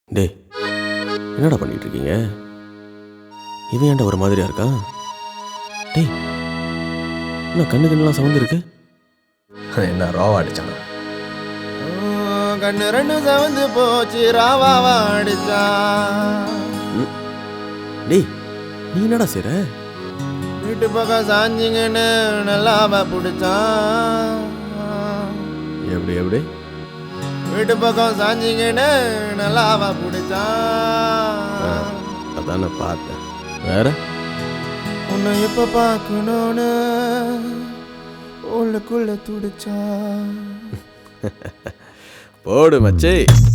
டேய் என்னடா பண்ணிட்டு இருக்கீங்க இவன் ஏன்டா ஒரு மாதிரியா இருக்கான் டேய் என்ன கண்ணு கண்ணெல்லாம் சவுந்து இருக்கு என்ன ராவா அடிச்சான் கண்ணு ரெண்டு செவந்து போச்சு ராவாவா அடிச்சா டேய் நீ என்னடா செய்ற வீட்டு பக்கம் சாஞ்சிங்கன்னு நல்லாவ பிடிச்சான் எப்படி எப்படி வீட்டு பக்கம் சாஞ்சிங்கன்னு நல்லாவ பிடிச்சான் அதான் நான் பார்த்தேன் வேற உன்னை எப்ப பார்க்கணும்னு உள்ளுக்குள்ள துடிச்சான் போடு மச்சே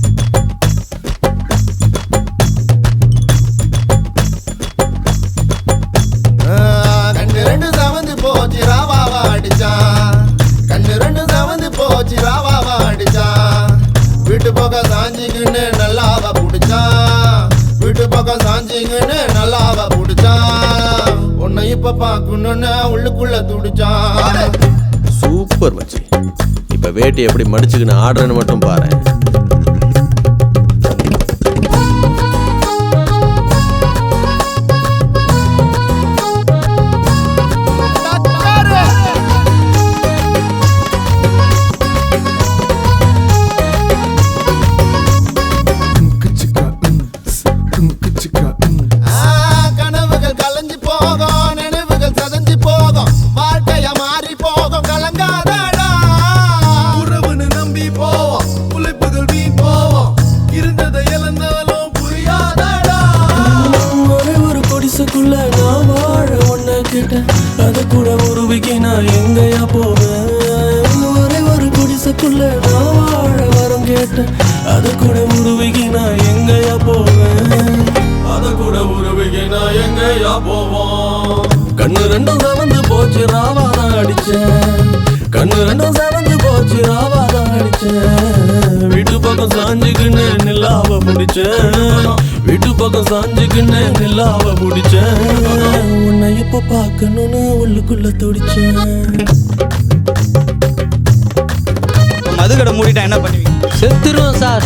கண்ணு ரெண்டு செவந்து போச்சு ராவாவா அடிச்சான் கண்ணு ரெண்டு செவந்து போச்சு ராவாவா அடிச்சான் வீட்டு பக்கம் சாஞ்சிக்கின்னு நல்லாவ புடிச்சான் வீட்டு பக்கம் சாஞ்சிக்கின்னு நல்லாவ புடிச்சான் உன்னை இப்ப பார்க்கணும்னு உள்ளுக்குள்ள துடிச்சான் சூப்பர் மச்சி இப்ப வேட்டி எப்படி மடிச்சுக்கின்னு ஆடுறேன்னு மட்டும் பாரு ஆ, கனவுகள் கலைஞ்சு போகும் நினைவுகள் சதஞ்சு போகும் வாழ்க்கைய மாறி போகும் கலங்காதடா உறவுன்னு நம்பி போவோம் உழைப்புகள் வீண் போவோம் இருந்ததை இழந்தாலும் புரியாதடா ஒரே ஒரு கொடிசைக்குள்ள நான் வாழ ஒன்ன கேட்டேன் அது கூட உருவிக்கு நான் எங்கயா போவேன் ஒரே ஒரு குடிசைக்குள்ள நான் வாழ வரம் கேட்டேன் அது கூட உருவிக்கு நான் எங்கயா போவேன் அது கூட உருவிக்கு நான் எங்கயா போவோம் கண்ணு ரெண்டும் சவந்து போச்சு ராவாதான் அடிச்சேன் கண்ணு ரெண்டும் சவந்து போச்சு ராவாதான் அடிச்சேன் வீட்டு பக்கம் சாஞ்சுக்கின்னு நில்லாவ முடிச்சேன் வீட்டு பக்கம் சாஞ்சுக்கின்னு நில்லாவ முடிச்சேன் உன்னை எப்ப பார்க்கணும்னு உள்ளுக்குள்ள துடிச்சேன் மதுக்கடை மூடிட்டா என்ன பண்ணுவீங்க செத்துருவோம் சார்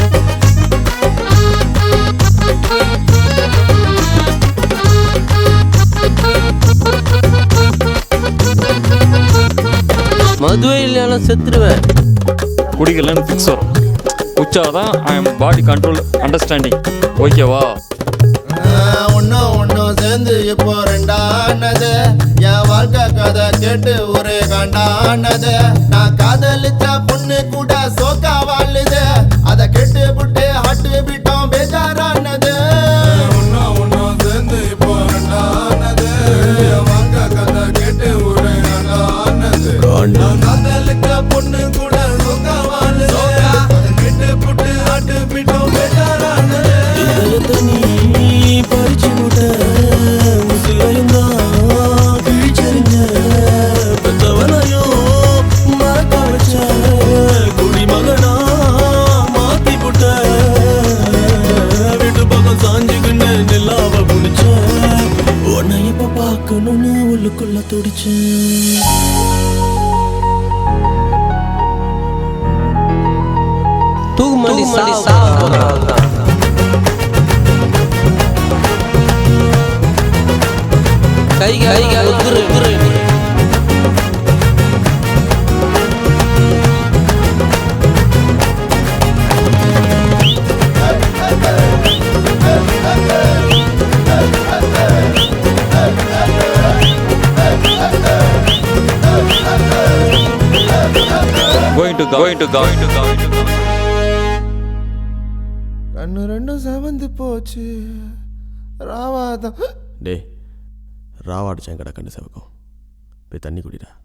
மதுவே இல்லையாலும் செத்துருவேன் குடிக்கலன்னு ஃபிக்ஸ் வரும் குச்சாதான் I am body control understanding ஓகேவா ஒன்னும் ஒன்னும் சேர்ந்து இப்போ ரெண்டானது என் வாழ்க்கை கதை கேட்டு ஒரே கண்டானது நான் காதலிச்ச பொண்ணு கூட சோக்கா வாழுது அதை கேட்டு புட்டு ஹட்டு விட்டோம் பேஜாரானது ஒன்னும் ஒன்னும் சேர்ந்து இப்போ ரெண்டானது என் வாழ்க்கை கதை கேட்டு ஒரு ரெண்டானது காண்டு காதலிக்க பொண்ணு கூட சொக்கா வாழுது அதை கேட்டு புட்டு ஆட்டு பிட்டோம் பெட்டாரானது இதயத்தை நீ பறிச்சு விட்ட உசிரையும் தான் கிழிச்செறிஞ்ச பெற்றவனையும் மறக்க வச்ச குடிமகனா மாத்தி புட்ட வீட்டு பக்கம் சாஞ்சுக்கின்னு நில்லாவ புடிச்ச உன்னை இப்ப பார்க்கணும்னு உள்ளுக்குள்ள துடிச்சேன் தூக்கு மாட்டி சாவு கை கை உதிரு உதிரு going to going to going to going to கண்ணு ரெண்டும் செவந்து போச்சு ராவாதான் டேய் ராவா அடிச்சான் கடை கண்டு செவக்கும் போய் தண்ணி குடிடா